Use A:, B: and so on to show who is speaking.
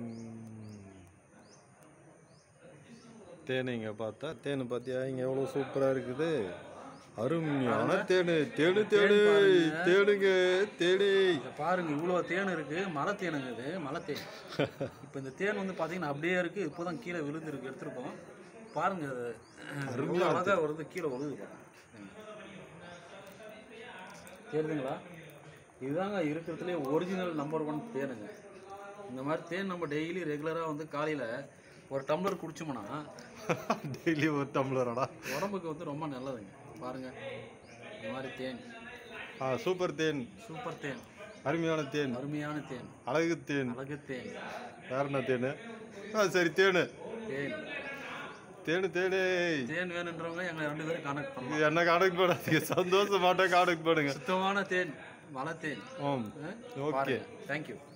A: தேன் இங்கே பார்த்தா தேன் பார்த்தியா இங்கே எவ்வளோ சூப்பராக இருக்குது அருமையான தேனு தேனு தேனு தேனுங்க தேனு
B: இதை பாருங்க இவ்வளோ தேன் இருக்கு மலை தேனுங்க இது மலை தேன் இப்போ இந்த தேன் வந்து பார்த்தீங்கன்னா அப்படியே இருக்கு இப்போதான் கீழே விழுந்துருக்கு எடுத்திருக்கோம் பாருங்க அது எவ்வளோ அழகா வருது கீழே விழுது பாருங்க தெரியுதுங்களா இதுதாங்க இருக்கிறதுலே ஒரிஜினல் நம்பர் ஒன் தேனுங்க இந்த மாதிரி தேன் நம்ம டெய்லி ரெகுலராக வந்து காலையில் ஒரு டம்ளர் குடிச்சோம்னா
A: டெய்லி ஒரு டம்ளரடா
B: உடம்புக்கு வந்து ரொம்ப நல்லதுங்க பாருங்க இந்த மாதிரி தேன்
A: ஆ சூப்பர் தேன்
B: சூப்பர் தேன்
A: அருமையான தேன்
B: அருமையான தேன்
A: அழகு தேன்
B: அழகு தேன்
A: வேற என்ன தேன் ஆ சரி தேனு
B: தேன்
A: தேனு தேனே
B: தேன் வேணுன்றவங்க எங்களை ரெண்டு பேரும் கான்டாக்ட் பண்ணலாம்
A: இது என்ன காணக்கு போடாதீங்க சந்தோஷமாட்டா காணக்கு போடுங்க
B: சுத்தமான தேன் மலை தேன்
A: ஆம் ஓகே
B: தேங்க்யூ